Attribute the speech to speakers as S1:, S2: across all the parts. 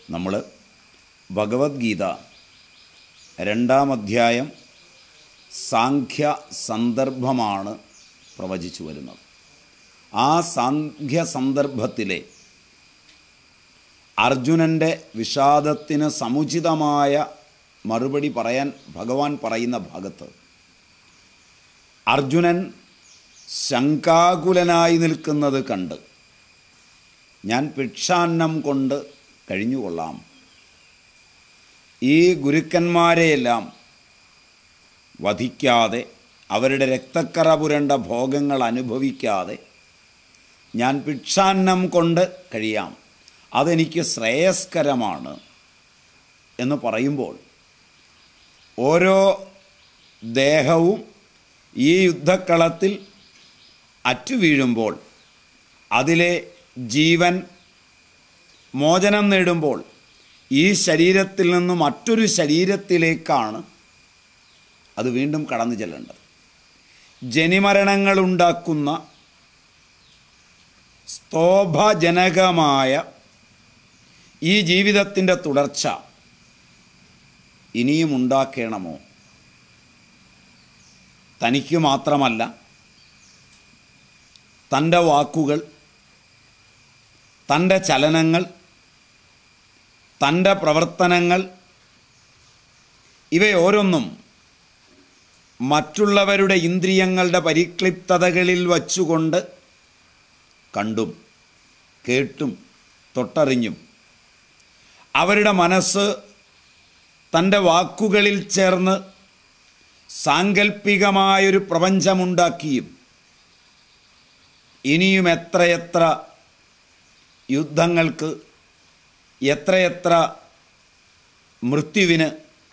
S1: നമ്മൾ ഭഗവത്ഗീത രണ്ടാം അധ്യായം സാഖ്യ സന്ദർഭമാണ് പ്രവചിച്ചു വരുന്നത് ആ സാഖ്യ സന്ദർഭത്തിലെ അർജുനൻ്റെ വിഷാദത്തിന് സമുചിതമായ മറുപടി പറയാൻ ഭഗവാൻ പറയുന്ന ഭാഗത്ത് അർജുനൻ ശങ്കാകുലനായി നിൽക്കുന്നത് കണ്ട് ഞാൻ ഭിക്ഷാന്നം കൊണ്ട് കഴിഞ്ഞുകൊള്ളാം ഈ ഗുരുക്കന്മാരെയെല്ലാം വധിക്കാതെ അവരുടെ രക്തക്കറ പുരണ്ട ഭോഗങ്ങൾ അനുഭവിക്കാതെ ഞാൻ ഭിക്ഷാന്നം കൊണ്ട് കഴിയാം അതെനിക്ക് ശ്രേയസ്കരമാണ് എന്ന് പറയുമ്പോൾ ഓരോ ദേഹവും ഈ യുദ്ധക്കളത്തിൽ അറ്റുവീഴുമ്പോൾ അതിലെ ജീവൻ മോചനം നേടുമ്പോൾ ഈ ശരീരത്തിൽ നിന്ന് മറ്റൊരു ശരീരത്തിലേക്കാണ് അത് വീണ്ടും കടന്നു ചെല്ലേണ്ടത് ജനിമരണങ്ങളുണ്ടാക്കുന്ന സ്തോഭജനകമായ ഈ ജീവിതത്തിൻ്റെ തുടർച്ച ഇനിയും ഉണ്ടാക്കണമോ തനിക്ക് മാത്രമല്ല തൻ്റെ വാക്കുകൾ തൻ്റെ ചലനങ്ങൾ തൻ്റെ പ്രവർത്തനങ്ങൾ ഇവയോരോന്നും മറ്റുള്ളവരുടെ ഇന്ദ്രിയങ്ങളുടെ പരിക്ലിപ്തതകളിൽ വച്ചുകൊണ്ട് കണ്ടും കേട്ടും തൊട്ടറിഞ്ഞും അവരുടെ മനസ്സ് തൻ്റെ വാക്കുകളിൽ ചേർന്ന് സാങ്കല്പികമായൊരു പ്രപഞ്ചമുണ്ടാക്കിയും ഇനിയും എത്രയെത്ര യുദ്ധങ്ങൾക്ക് എത്രയെത്ര മൃത്യുവിന്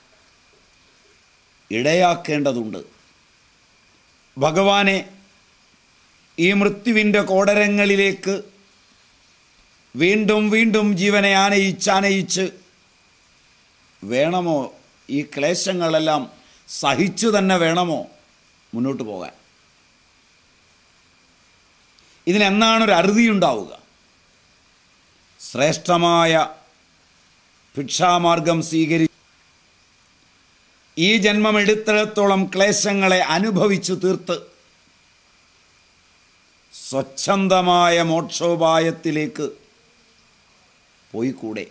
S1: ഇടയാക്കേണ്ടതുണ്ട് ഭഗവാനെ ഈ മൃത്യുവിൻ്റെ കോടരങ്ങളിലേക്ക് വീണ്ടും വീണ്ടും ജീവനെ ആനയിച്ചാനയിച്ച് വേണമോ ഈ ക്ലേശങ്ങളെല്ലാം സഹിച്ചു തന്നെ വേണമോ മുന്നോട്ട് പോകാൻ ഇതിനെന്നാണ് ഒരു അറുതി ഉണ്ടാവുക ശ്രേഷ്ഠമായ ഭിക്ഷാമാർഗം സ്വീകരി ഈ ജന്മം എടുത്തിടത്തോളം ക്ലേശങ്ങളെ അനുഭവിച്ചു തീർത്ത് സ്വച്ഛന്തമായ മോക്ഷോപായത്തിലേക്ക് പോയിക്കൂടെ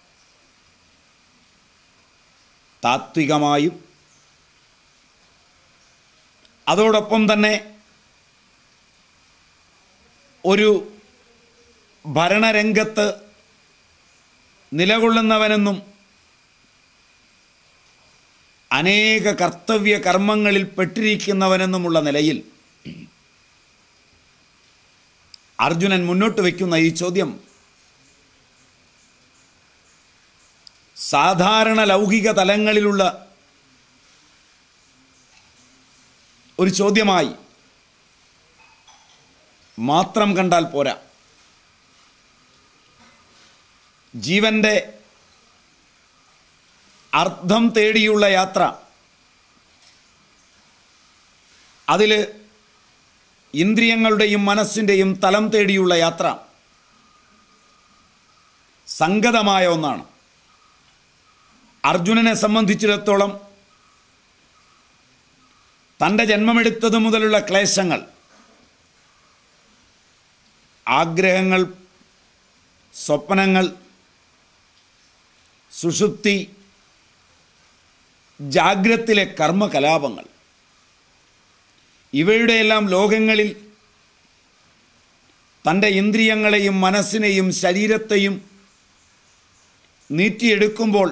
S1: താത്വികമായും അതോടൊപ്പം തന്നെ ഒരു ഭരണരംഗത്ത് നിലകൊള്ളുന്നവനെന്നും അനേക കർത്തവ്യ കർമ്മങ്ങളിൽ പെട്ടിരിക്കുന്നവനെന്നുമുള്ള നിലയിൽ അർജുനൻ മുന്നോട്ട് വയ്ക്കുന്ന ഈ ചോദ്യം സാധാരണ ലൗകിക തലങ്ങളിലുള്ള ഒരു ചോദ്യമായി മാത്രം കണ്ടാൽ പോരാ ജീവന്റെ അർത്ഥം തേടിയുള്ള യാത്ര അതിൽ ഇന്ദ്രിയങ്ങളുടെയും മനസ്സിൻ്റെയും തലം തേടിയുള്ള യാത്ര സംഗതമായ ഒന്നാണ് അർജുനനെ സംബന്ധിച്ചിടത്തോളം തൻ്റെ ജന്മമെടുത്തത് മുതലുള്ള ക്ലേശങ്ങൾ ആഗ്രഹങ്ങൾ സ്വപ്നങ്ങൾ സുഷുപ്തി ജാഗ്രത്തിലെ കർമ്മകലാപങ്ങൾ ഇവയുടെയെല്ലാം ലോകങ്ങളിൽ തൻ്റെ ഇന്ദ്രിയങ്ങളെയും മനസ്സിനെയും ശരീരത്തെയും നീറ്റിയെടുക്കുമ്പോൾ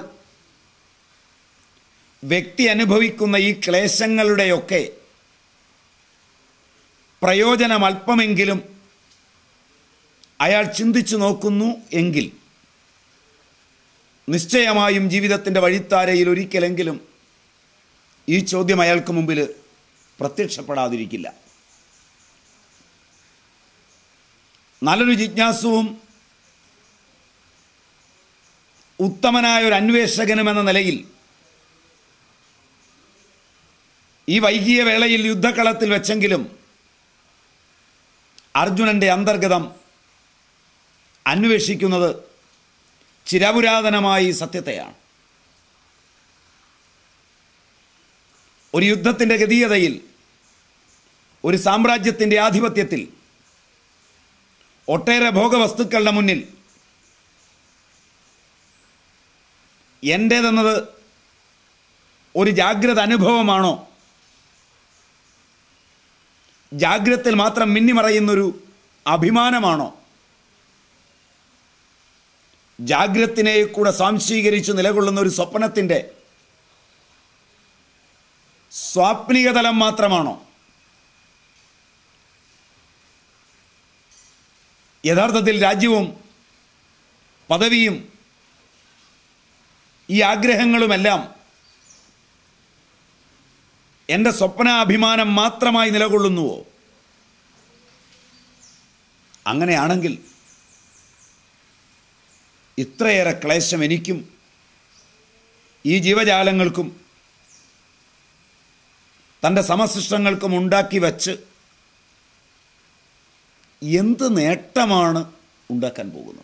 S1: വ്യക്തി അനുഭവിക്കുന്ന ഈ ക്ലേശങ്ങളുടെയൊക്കെ പ്രയോജനം അല്പമെങ്കിലും അയാൾ ചിന്തിച്ചു നോക്കുന്നു എങ്കിൽ നിശ്ചയമായും ജീവിതത്തിൻ്റെ വഴിത്താരയിൽ ഒരിക്കലെങ്കിലും ഈ ചോദ്യം അയാൾക്ക് മുമ്പിൽ പ്രത്യക്ഷപ്പെടാതിരിക്കില്ല നല്ലൊരു ജിജ്ഞാസുവും ഉത്തമനായ ഒരു അന്വേഷകനും എന്ന നിലയിൽ ഈ വൈകിയ വേളയിൽ യുദ്ധക്കളത്തിൽ വെച്ചെങ്കിലും അർജുനൻ്റെ അന്തർഗതം അന്വേഷിക്കുന്നത് ചിരപുരാതനമായ ഈ സത്യത്തെയാണ് ഒരു യുദ്ധത്തിൻ്റെ ഗതീയതയിൽ ഒരു സാമ്രാജ്യത്തിൻ്റെ ആധിപത്യത്തിൽ ഒട്ടേറെ ഭോഗവസ്തുക്കളുടെ മുന്നിൽ എൻ്റേതെന്നത് ഒരു ജാഗ്രത അനുഭവമാണോ ജാഗ്രതയിൽ മാത്രം മിന്നിമറയുന്നൊരു അഭിമാനമാണോ ജാഗ്രത്തിനെ കൂടെ സ്വാംശീകരിച്ച് നിലകൊള്ളുന്ന ഒരു സ്വപ്നത്തിൻ്റെ സ്വാപ്നിക തലം മാത്രമാണോ യഥാർത്ഥത്തിൽ രാജ്യവും പദവിയും ഈ ആഗ്രഹങ്ങളുമെല്ലാം എൻ്റെ സ്വപ്നാഭിമാനം മാത്രമായി നിലകൊള്ളുന്നുവോ അങ്ങനെയാണെങ്കിൽ ഇത്രയേറെ ക്ലേശം എനിക്കും ഈ ജീവജാലങ്ങൾക്കും തൻ്റെ സമസൃഷ്ടങ്ങൾക്കും ഉണ്ടാക്കി വച്ച് എന്ത് നേട്ടമാണ് ഉണ്ടാക്കാൻ പോകുന്നത്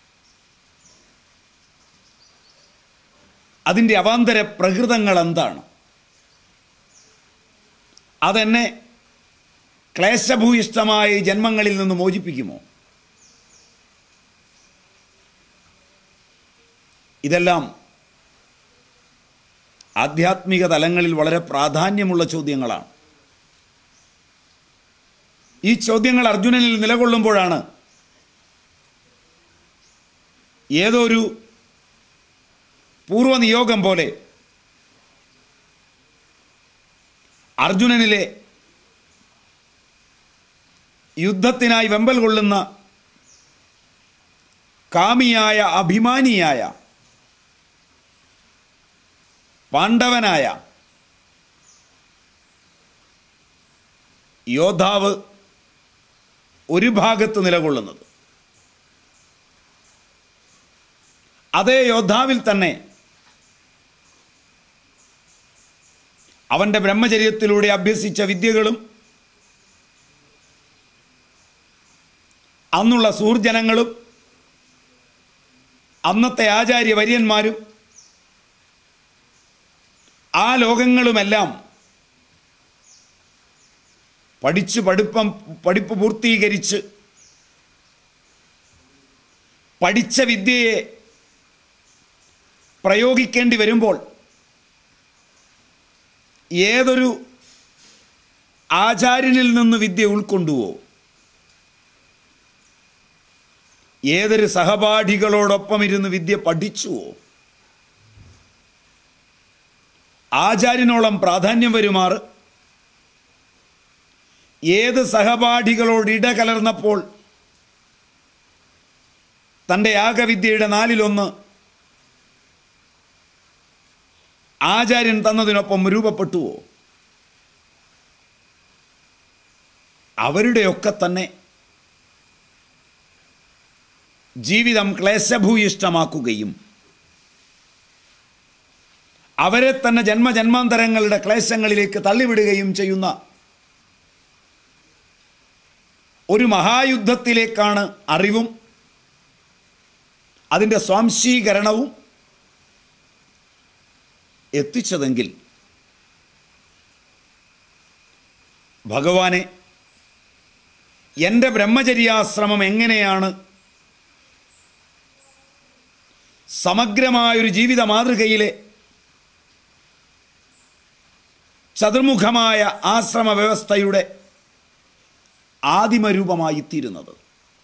S1: അതിൻ്റെ അവാന്തര പ്രകൃതങ്ങൾ എന്താണ് അതെന്നെ ക്ലേശഭൂയിഷ്ടമായ ഈ ജന്മങ്ങളിൽ നിന്ന് മോചിപ്പിക്കുമോ ഇതെല്ലാം ആധ്യാത്മിക തലങ്ങളിൽ വളരെ പ്രാധാന്യമുള്ള ചോദ്യങ്ങളാണ് ഈ ചോദ്യങ്ങൾ അർജുനനിൽ നിലകൊള്ളുമ്പോഴാണ് ഏതൊരു പൂർവനിയോഗം പോലെ അർജുനനിലെ യുദ്ധത്തിനായി വെമ്പൽ കൊള്ളുന്ന കാമിയായ അഭിമാനിയായ പാണ്ഡവനായ യോദ്ധാവ് ഒരു ഭാഗത്ത് നിലകൊള്ളുന്നത് അതേ യോദ്ധാവിൽ തന്നെ അവൻ്റെ ബ്രഹ്മചര്യത്തിലൂടെ അഭ്യസിച്ച വിദ്യകളും അന്നുള്ള സൂർജനങ്ങളും അന്നത്തെ ആചാര്യ വര്യന്മാരും ആ ലോകങ്ങളുമെല്ലാം പഠിച്ച് പഠിപ്പം പഠിപ്പ് പൂർത്തീകരിച്ച് പഠിച്ച വിദ്യയെ പ്രയോഗിക്കേണ്ടി വരുമ്പോൾ ഏതൊരു ആചാര്യനിൽ നിന്ന് വിദ്യ ഉൾക്കൊണ്ടുവോ ഏതൊരു സഹപാഠികളോടൊപ്പം ഇരുന്ന് വിദ്യ പഠിച്ചുവോ ആചാര്യനോളം പ്രാധാന്യം വരുമാറ് ഏത് സഹപാഠികളോട് ഇടകലർന്നപ്പോൾ തൻ്റെ യാഗവിദ്യയുടെ നാലിലൊന്ന് ആചാര്യൻ തന്നതിനൊപ്പം രൂപപ്പെട്ടുവോ അവരുടെയൊക്കെ തന്നെ ജീവിതം ക്ലേശഭൂയിഷ്ടമാക്കുകയും അവരെ തന്നെ ജന്മജന്മാന്തരങ്ങളുടെ ക്ലേശങ്ങളിലേക്ക് തള്ളിവിടുകയും ചെയ്യുന്ന ഒരു മഹായുദ്ധത്തിലേക്കാണ് അറിവും അതിൻ്റെ സ്വാംശീകരണവും എത്തിച്ചതെങ്കിൽ ഭഗവാനെ എൻ്റെ ബ്രഹ്മചര്യാശ്രമം എങ്ങനെയാണ് സമഗ്രമായൊരു ജീവിത മാതൃകയിലെ ചതുർമുഖമായ ആശ്രമ വ്യവസ്ഥയുടെ ആദിമരൂപമായിത്തീരുന്നത്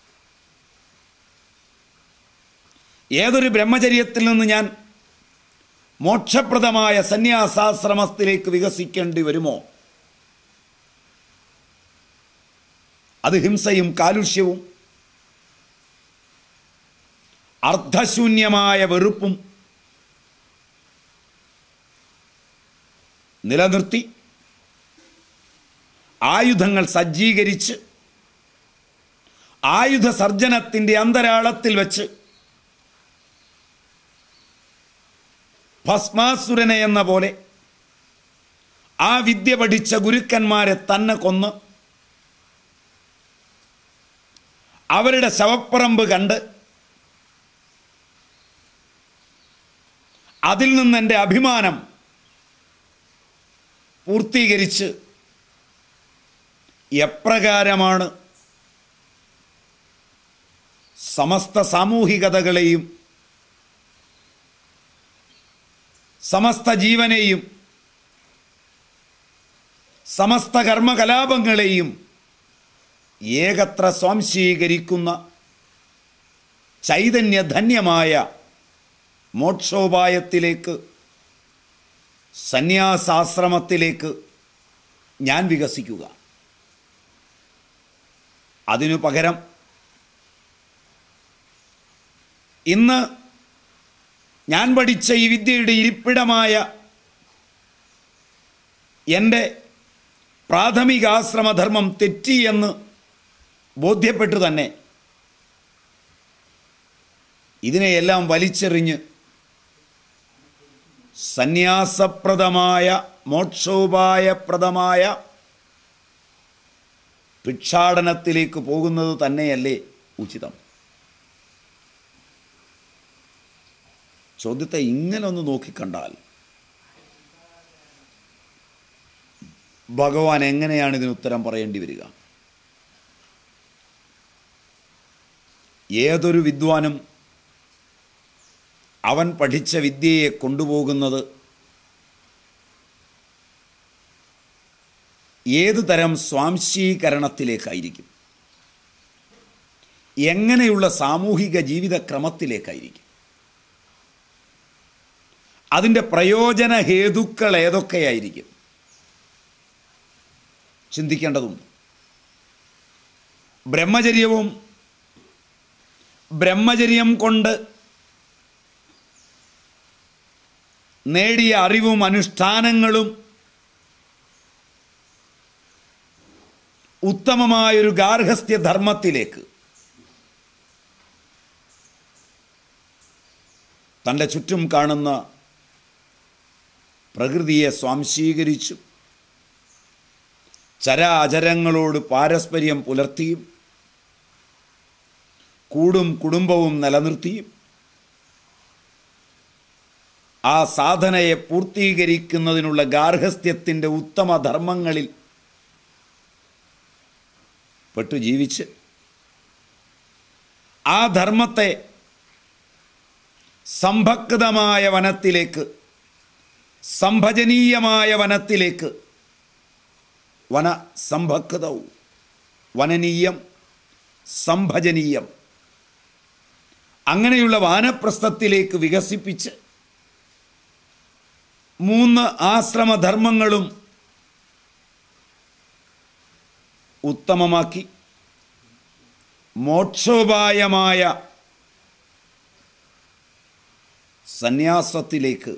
S1: ഏതൊരു ബ്രഹ്മചര്യത്തിൽ നിന്ന് ഞാൻ മോക്ഷപ്രദമായ സന്യാസാശ്രമത്തിലേക്ക് വികസിക്കേണ്ടി വരുമോ അത് ഹിംസയും കാലുഷ്യവും അർദ്ധശൂന്യമായ വെറുപ്പും നിലനിർത്തി ആയുധങ്ങൾ സജ്ജീകരിച്ച് ആയുധ സർജനത്തിൻ്റെ അന്തരാളത്തിൽ വെച്ച് ഭസ്മാസുരനെ എന്ന പോലെ ആ വിദ്യ പഠിച്ച ഗുരുക്കന്മാരെ തന്നെ കൊന്ന് അവരുടെ ശവപ്പറമ്പ് കണ്ട് അതിൽ നിന്ന് എൻ്റെ അഭിമാനം പൂർത്തീകരിച്ച് എപ്രകാരമാണ് സമസ്ത സാമൂഹികതകളെയും സമസ്ത ജീവനെയും സമസ്ത കർമ്മകലാപങ്ങളെയും ഏകത്ര സ്വാംശീകരിക്കുന്ന ചൈതന്യധന്യമായ മോക്ഷോപായത്തിലേക്ക് സന്യാസാശ്രമത്തിലേക്ക് ഞാൻ വികസിക്കുക അതിനു പകരം ഇന്ന് ഞാൻ പഠിച്ച ഈ വിദ്യയുടെ ഇരിപ്പിടമായ എൻ്റെ പ്രാഥമികാശ്രമധർമ്മം തെറ്റി എന്ന് ബോധ്യപ്പെട്ടു തന്നെ ഇതിനെയെല്ലാം വലിച്ചെറിഞ്ഞ് സന്യാസപ്രദമായ മോക്ഷോപായപ്രദമായ ഭിക്ഷാടനത്തിലേക്ക് പോകുന്നത് തന്നെയല്ലേ ഉചിതം ചോദ്യത്തെ ഇങ്ങനെ ഒന്ന് നോക്കിക്കണ്ടാൽ ഭഗവാൻ എങ്ങനെയാണ് ഇതിന് ഉത്തരം പറയേണ്ടി വരിക ഏതൊരു വിദ്വാനും അവൻ പഠിച്ച വിദ്യയെ കൊണ്ടുപോകുന്നത് ഏതു തരം സ്വാംശീകരണത്തിലേക്കായിരിക്കും എങ്ങനെയുള്ള സാമൂഹിക ജീവിതക്രമത്തിലേക്കായിരിക്കും അതിൻ്റെ പ്രയോജന ഹേതുക്കൾ ഏതൊക്കെയായിരിക്കും ചിന്തിക്കേണ്ടതുണ്ട് ബ്രഹ്മചര്യവും ബ്രഹ്മചര്യം കൊണ്ട് നേടിയ അറിവും അനുഷ്ഠാനങ്ങളും ഉത്തമമായൊരു ഗാർഹസ്ഥ്യ ധർമ്മത്തിലേക്ക് തൻ്റെ ചുറ്റും കാണുന്ന പ്രകൃതിയെ സ്വാംശീകരിച്ചു ചരാചരങ്ങളോട് പാരസ്പര്യം പുലർത്തിയും കൂടും കുടുംബവും നിലനിർത്തിയും ആ സാധനയെ പൂർത്തീകരിക്കുന്നതിനുള്ള ഗാർഹസ്ഥ്യത്തിൻ്റെ ഉത്തമ ധർമ്മങ്ങളിൽ പെട്ടു ജീവിച്ച് ആ ധർമ്മത്തെ സംഭക്തമായ വനത്തിലേക്ക് സംഭജനീയമായ വനത്തിലേക്ക് വന സംഭക്തവും വനനീയം സംഭജനീയം അങ്ങനെയുള്ള വാനപ്രസ്ഥത്തിലേക്ക് വികസിപ്പിച്ച് മൂന്ന് ആശ്രമധർമ്മങ്ങളും ഉത്തമമാക്കി മോക്ഷോപായമായ സന്യാസത്തിലേക്ക്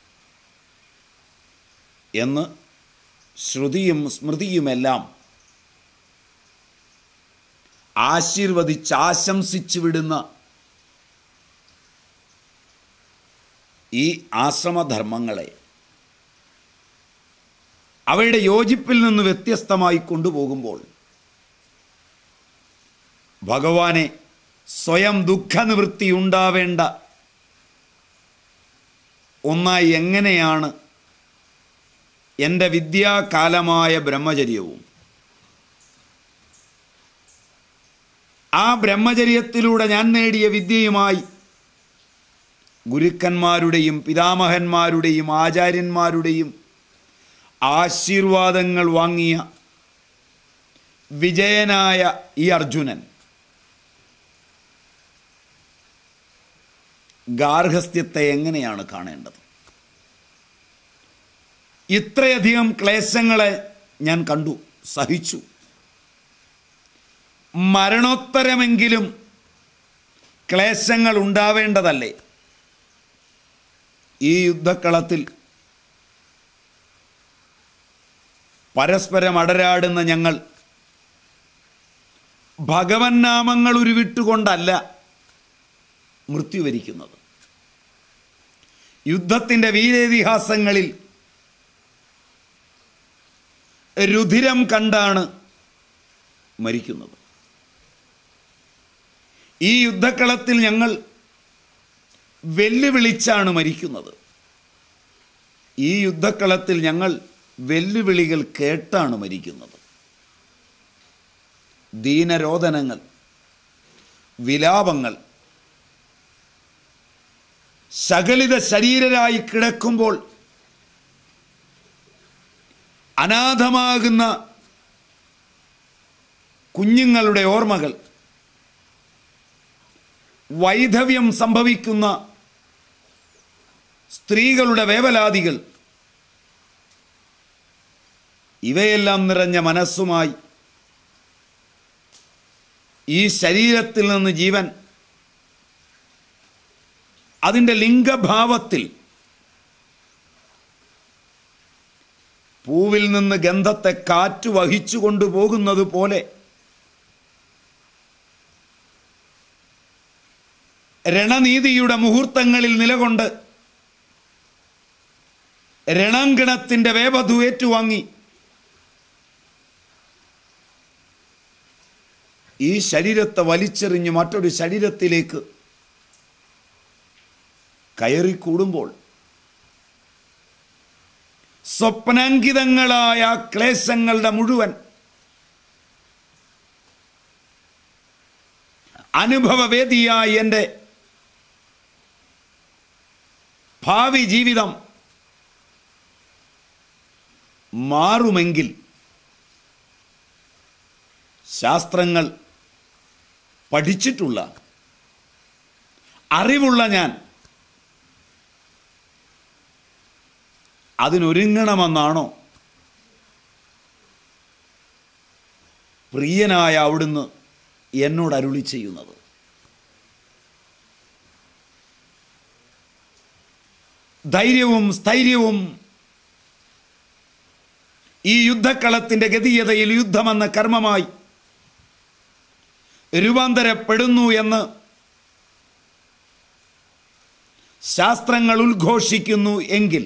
S1: എന്ന് ശ്രുതിയും സ്മൃതിയുമെല്ലാം ആശീർവദിച്ചാശംസിച്ചു വിടുന്ന ഈ ആശ്രമധർമ്മങ്ങളെ അവയുടെ യോജിപ്പിൽ നിന്ന് വ്യത്യസ്തമായി കൊണ്ടുപോകുമ്പോൾ ഭഗവാനെ സ്വയം ദുഃഖനിവൃത്തി ഉണ്ടാവേണ്ട ഒന്നായി എങ്ങനെയാണ് എൻ്റെ വിദ്യാകാലമായ ബ്രഹ്മചര്യവും ആ ബ്രഹ്മചര്യത്തിലൂടെ ഞാൻ നേടിയ വിദ്യയുമായി ഗുരുക്കന്മാരുടെയും പിതാമഹന്മാരുടെയും ആചാര്യന്മാരുടെയും ആശീർവാദങ്ങൾ വാങ്ങിയ വിജയനായ ഈ അർജുനൻ ഗാർഹസ്ഥ്യത്തെ എങ്ങനെയാണ് കാണേണ്ടത് ഇത്രയധികം ക്ലേശങ്ങളെ ഞാൻ കണ്ടു സഹിച്ചു മരണോത്തരമെങ്കിലും ക്ലേശങ്ങൾ ഉണ്ടാവേണ്ടതല്ലേ ഈ യുദ്ധക്കളത്തിൽ പരസ്പരം അടരാടുന്ന ഞങ്ങൾ ഭഗവൻ നാമങ്ങൾ ഉരുവിട്ടുകൊണ്ടല്ല മൃത്യു വരിക്കുന്നത് യുദ്ധത്തിൻ്റെ വീരേതിഹാസങ്ങളിൽ രുധിരം കണ്ടാണ് മരിക്കുന്നത് ഈ യുദ്ധക്കളത്തിൽ ഞങ്ങൾ വെല്ലുവിളിച്ചാണ് മരിക്കുന്നത് ഈ യുദ്ധക്കളത്തിൽ ഞങ്ങൾ വെല്ലുവിളികൾ കേട്ടാണ് മരിക്കുന്നത് ദീനരോധനങ്ങൾ വിലാപങ്ങൾ സകലിത ശരീരരായി കിടക്കുമ്പോൾ അനാഥമാകുന്ന കുഞ്ഞുങ്ങളുടെ ഓർമ്മകൾ വൈധവ്യം സംഭവിക്കുന്ന സ്ത്രീകളുടെ വേവലാതികൾ ഇവയെല്ലാം നിറഞ്ഞ മനസ്സുമായി ഈ ശരീരത്തിൽ നിന്ന് ജീവൻ അതിൻ്റെ ലിംഗഭാവത്തിൽ പൂവിൽ നിന്ന് ഗന്ധത്തെ കാറ്റ് വഹിച്ചു കൊണ്ടുപോകുന്നത് പോലെ രണനീതിയുടെ മുഹൂർത്തങ്ങളിൽ നിലകൊണ്ട് രണാങ്കണത്തിൻ്റെ വേവധു ഏറ്റുവാങ്ങി ഈ ശരീരത്തെ വലിച്ചെറിഞ്ഞ് മറ്റൊരു ശരീരത്തിലേക്ക് കയറിക്കൂടുമ്പോൾ സ്വപ്നാങ്കിതങ്ങളായ ആ ക്ലേശങ്ങളുടെ മുഴുവൻ അനുഭവവേദിയായി എൻ്റെ ഭാവി ജീവിതം മാറുമെങ്കിൽ ശാസ്ത്രങ്ങൾ പഠിച്ചിട്ടുള്ള അറിവുള്ള ഞാൻ അതിനൊരുങ്ങണമെന്നാണോ പ്രിയനായ അവിടുന്ന് എന്നോട് അരുളി ചെയ്യുന്നത് ധൈര്യവും സ്ഥൈര്യവും ഈ യുദ്ധക്കളത്തിൻ്റെ ഗതീയതയിൽ യുദ്ധമെന്ന കർമ്മമായി രൂപാന്തരപ്പെടുന്നു എന്ന് ശാസ്ത്രങ്ങൾ ഉദ്ഘോഷിക്കുന്നു എങ്കിൽ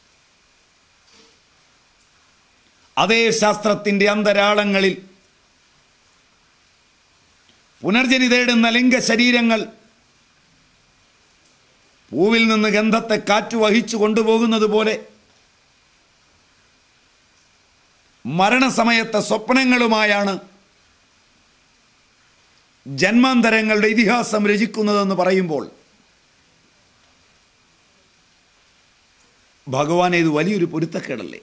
S1: അതേ ശാസ്ത്രത്തിൻ്റെ അന്തരാളങ്ങളിൽ പുനർജനി തേടുന്ന ലിംഗ ശരീരങ്ങൾ പൂവിൽ നിന്ന് ഗന്ധത്തെ കാറ്റ് വഹിച്ചു കൊണ്ടുപോകുന്നത് പോലെ മരണസമയത്തെ സ്വപ്നങ്ങളുമായാണ് ജന്മാന്തരങ്ങളുടെ ഇതിഹാസം രചിക്കുന്നതെന്ന് പറയുമ്പോൾ ഭഗവാൻ ഇത് വലിയൊരു പൊരുത്തക്കേടല്ലേ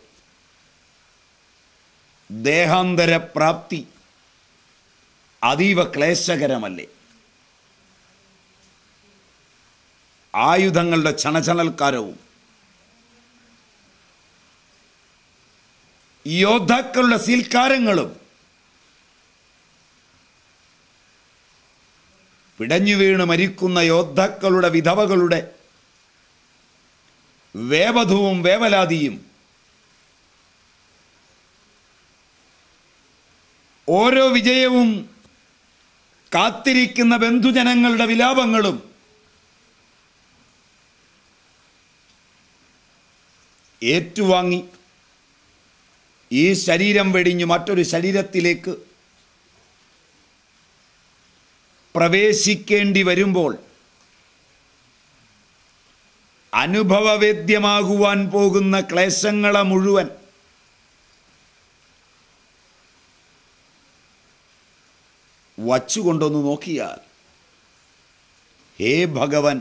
S1: ദേഹാന്തര പ്രാപ്തി അതീവ ക്ലേശകരമല്ലേ ആയുധങ്ങളുടെ ചണചണൽക്കാരവും യോദ്ധാക്കളുടെ സീൽക്കാരങ്ങളും പിടഞ്ഞു വീണ് മരിക്കുന്ന യോദ്ധാക്കളുടെ വിധവകളുടെ വേവധുവും വേവലാതിയും ഓരോ വിജയവും കാത്തിരിക്കുന്ന ബന്ധുജനങ്ങളുടെ വിലാപങ്ങളും ഏറ്റുവാങ്ങി ഈ ശരീരം വെടിഞ്ഞ് മറ്റൊരു ശരീരത്തിലേക്ക് പ്രവേശിക്കേണ്ടി വരുമ്പോൾ അനുഭവവേദ്യമാകുവാൻ പോകുന്ന ക്ലേശങ്ങളെ മുഴുവൻ വച്ചുകൊണ്ടൊന്ന് നോക്കിയാൽ ഹേ ഭഗവൻ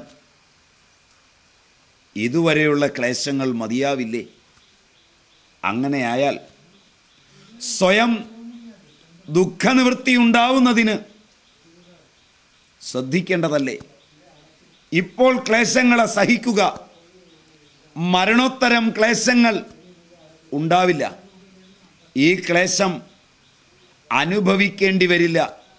S1: ഇതുവരെയുള്ള ക്ലേശങ്ങൾ മതിയാവില്ലേ അങ്ങനെയായാൽ സ്വയം ദുഃഖനിവൃത്തി ഉണ്ടാവുന്നതിന് ശ്രദ്ധിക്കേണ്ടതല്ലേ ഇപ്പോൾ ക്ലേശങ്ങളെ സഹിക്കുക മരണോത്തരം ക്ലേശങ്ങൾ ഉണ്ടാവില്ല ഈ ക്ലേശം അനുഭവിക്കേണ്ടി വരില്ല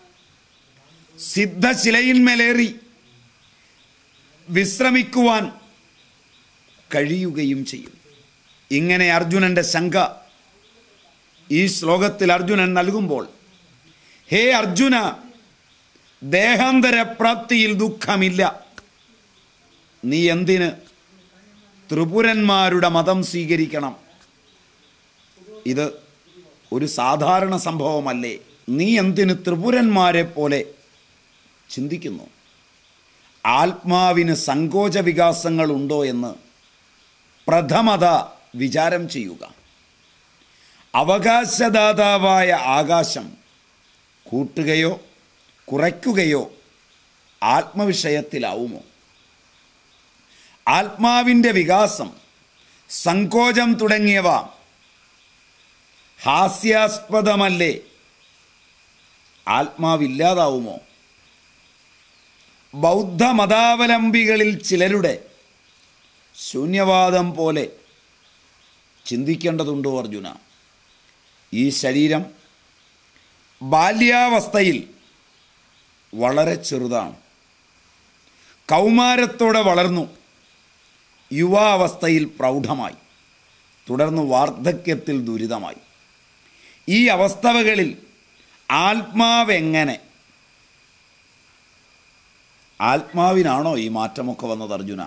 S1: സിദ്ധശിലയിന്മേലേറി വിശ്രമിക്കുവാൻ കഴിയുകയും ചെയ്യും ഇങ്ങനെ അർജുനന്റെ ശങ്ക ഈ ശ്ലോകത്തിൽ അർജുനൻ നൽകുമ്പോൾ ഹേ അർജുന ദേഹാന്തരപ്രാപ്തിയിൽ ദുഃഖമില്ല നീ എന്തിന് ത്രിപുരന്മാരുടെ മതം സ്വീകരിക്കണം ഇത് ഒരു സാധാരണ സംഭവമല്ലേ നീ എന്തിന് ത്രിപുരന്മാരെ പോലെ ചിന്തിക്കുന്നു ആത്മാവിന് സങ്കോച വികാസങ്ങൾ ഉണ്ടോ എന്ന് പ്രഥമത വിചാരം ചെയ്യുക അവകാശദാതാവായ ആകാശം കൂട്ടുകയോ കുറയ്ക്കുകയോ ആത്മവിഷയത്തിലാവുമോ ആത്മാവിൻ്റെ വികാസം സങ്കോചം തുടങ്ങിയവ ഹാസ്യാസ്പദമല്ലേ ആത്മാവില്ലാതാവുമോ ബൗദ്ധ മതാവലംബികളിൽ ചിലരുടെ ശൂന്യവാദം പോലെ ചിന്തിക്കേണ്ടതുണ്ടോ അർജുന ഈ ശരീരം ബാല്യാവസ്ഥയിൽ വളരെ ചെറുതാണ് കൗമാരത്തോടെ വളർന്നു യുവാവസ്ഥയിൽ പ്രൗഢമായി തുടർന്ന് വാർദ്ധക്യത്തിൽ ദുരിതമായി ഈ അവസ്ഥകളിൽ ആത്മാവെങ്ങനെ ആത്മാവിനാണോ ഈ മാറ്റമൊക്കെ വന്നത് അർജുന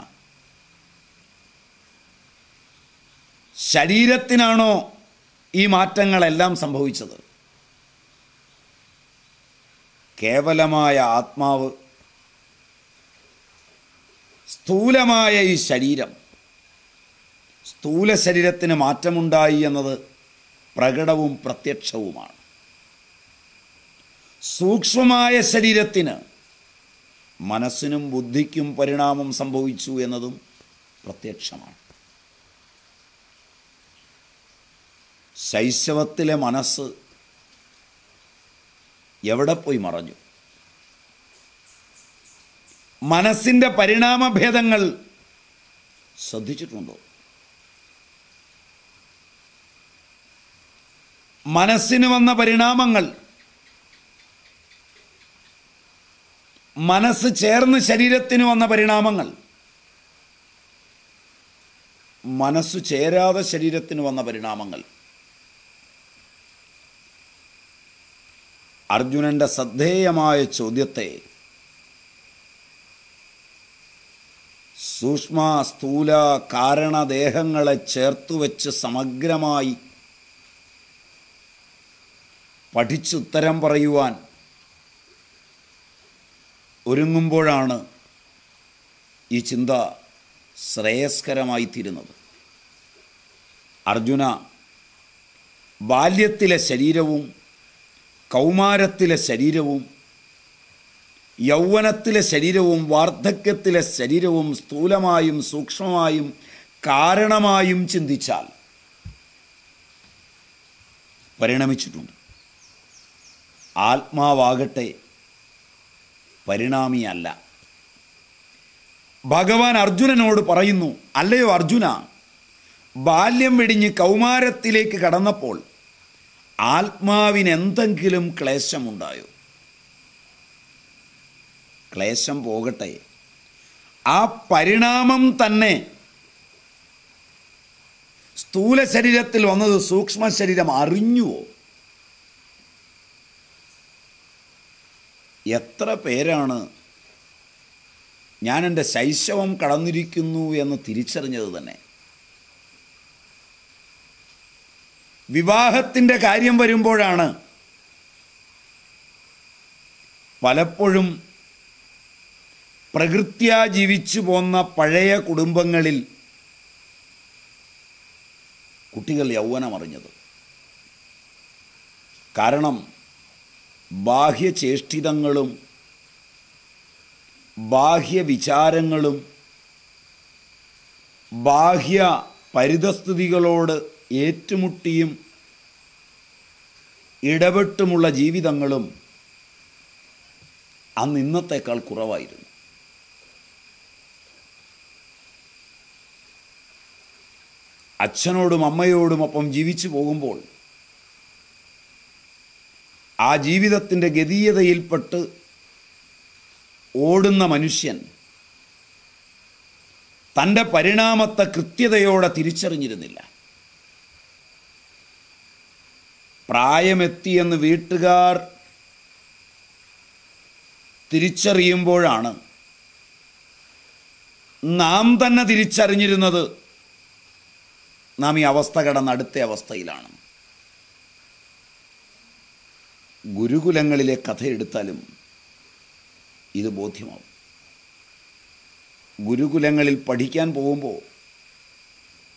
S1: ശരീരത്തിനാണോ ഈ മാറ്റങ്ങളെല്ലാം സംഭവിച്ചത് കേവലമായ ആത്മാവ് സ്ഥൂലമായ ഈ ശരീരം സ്ഥൂല ശരീരത്തിന് മാറ്റമുണ്ടായി എന്നത് പ്രകടവും പ്രത്യക്ഷവുമാണ് സൂക്ഷ്മമായ ശരീരത്തിന് മനസ്സിനും ബുദ്ധിക്കും പരിണാമം സംഭവിച്ചു എന്നതും പ്രത്യക്ഷമാണ് ശൈശവത്തിലെ മനസ്സ് എവിടെ പോയി മറഞ്ഞു മനസ്സിൻ്റെ പരിണാമഭേദങ്ങൾ ശ്രദ്ധിച്ചിട്ടുണ്ടോ മനസ്സിന് വന്ന പരിണാമങ്ങൾ മനസ്സ് ചേർന്ന് ശരീരത്തിന് വന്ന പരിണാമങ്ങൾ മനസ്സ് ചേരാതെ ശരീരത്തിന് വന്ന പരിണാമങ്ങൾ അർജുനന്റെ ശ്രദ്ധേയമായ ചോദ്യത്തെ സൂക്ഷ്മ സ്ഥൂല കാരണദേഹങ്ങളെ ചേർത്തുവെച്ച് സമഗ്രമായി പഠിച്ചുത്തരം പറയുവാൻ ഒരുങ്ങുമ്പോഴാണ് ഈ ചിന്ത ശ്രേയസ്കരമായി തീരുന്നത് അർജുന ബാല്യത്തിലെ ശരീരവും കൗമാരത്തിലെ ശരീരവും യൗവനത്തിലെ ശരീരവും വാർദ്ധക്യത്തിലെ ശരീരവും സ്ഥൂലമായും സൂക്ഷ്മമായും കാരണമായും ചിന്തിച്ചാൽ പരിണമിച്ചിട്ടുണ്ട് ആത്മാവാകട്ടെ പരിണാമിയല്ല ഭഗവാൻ അർജുനനോട് പറയുന്നു അല്ലയോ അർജുന ബാല്യം വെടിഞ്ഞ് കൗമാരത്തിലേക്ക് കടന്നപ്പോൾ ആത്മാവിന് എന്തെങ്കിലും ക്ലേശമുണ്ടായോ ക്ലേശം പോകട്ടെ ആ പരിണാമം തന്നെ സ്ഥൂല ശരീരത്തിൽ വന്നത് സൂക്ഷ്മ ശരീരം അറിഞ്ഞുവോ എത്ര പേരാണ് ഞാൻ എൻ്റെ ശൈശവം കടന്നിരിക്കുന്നു എന്ന് തിരിച്ചറിഞ്ഞത് തന്നെ വിവാഹത്തിൻ്റെ കാര്യം വരുമ്പോഴാണ് പലപ്പോഴും പ്രകൃത്യാ ജീവിച്ചു പോന്ന പഴയ കുടുംബങ്ങളിൽ കുട്ടികൾ യൗവനമറിഞ്ഞത് കാരണം ബാഹ്യചേഷ്ടിതങ്ങളും ബാഹ്യ വിചാരങ്ങളും ബാഹ്യ പരിതസ്ഥിതികളോട് ഏറ്റുമുട്ടിയും ഇടപെട്ടുമുള്ള ജീവിതങ്ങളും അന്ന് ഇന്നത്തേക്കാൾ കുറവായിരുന്നു അച്ഛനോടും അമ്മയോടും ഒപ്പം ജീവിച്ചു പോകുമ്പോൾ ആ ജീവിതത്തിൻ്റെ ഗതീയതയിൽപ്പെട്ട് ഓടുന്ന മനുഷ്യൻ തൻ്റെ പരിണാമത്തെ കൃത്യതയോടെ തിരിച്ചറിഞ്ഞിരുന്നില്ല പ്രായമെത്തിയെന്ന് വീട്ടുകാർ തിരിച്ചറിയുമ്പോഴാണ് നാം തന്നെ തിരിച്ചറിഞ്ഞിരുന്നത് നാം ഈ അവസ്ഥ കടന്ന അടുത്ത അവസ്ഥയിലാണ് ഗുരുകുലങ്ങളിലെ കഥയെടുത്താലും ഇത് ബോധ്യമാവും ഗുരുകുലങ്ങളിൽ പഠിക്കാൻ പോകുമ്പോൾ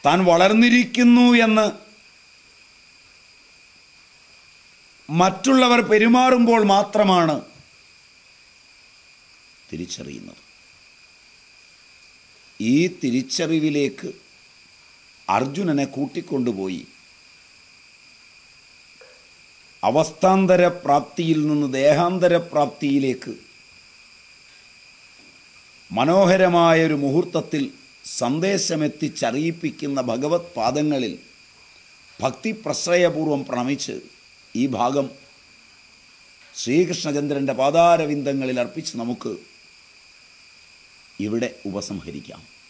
S1: താൻ വളർന്നിരിക്കുന്നു എന്ന് മറ്റുള്ളവർ പെരുമാറുമ്പോൾ മാത്രമാണ് തിരിച്ചറിയുന്നത് ഈ തിരിച്ചറിവിലേക്ക് അർജുനനെ കൂട്ടിക്കൊണ്ടുപോയി അവസ്ഥാന്തര പ്രാപ്തിയിൽ നിന്ന് ദേഹാന്തര പ്രാപ്തിയിലേക്ക് മനോഹരമായൊരു മുഹൂർത്തത്തിൽ സന്ദേശമെത്തിച്ചറിയിപ്പിക്കുന്ന ഭഗവത് പാദങ്ങളിൽ ഭക്തി പ്രശ്രയപൂർവം പ്രണമിച്ച് ഈ ഭാഗം ശ്രീകൃഷ്ണചന്ദ്രൻ്റെ പാതാരവിന്ദങ്ങളിൽ അർപ്പിച്ച് നമുക്ക് ഇവിടെ ഉപസംഹരിക്കാം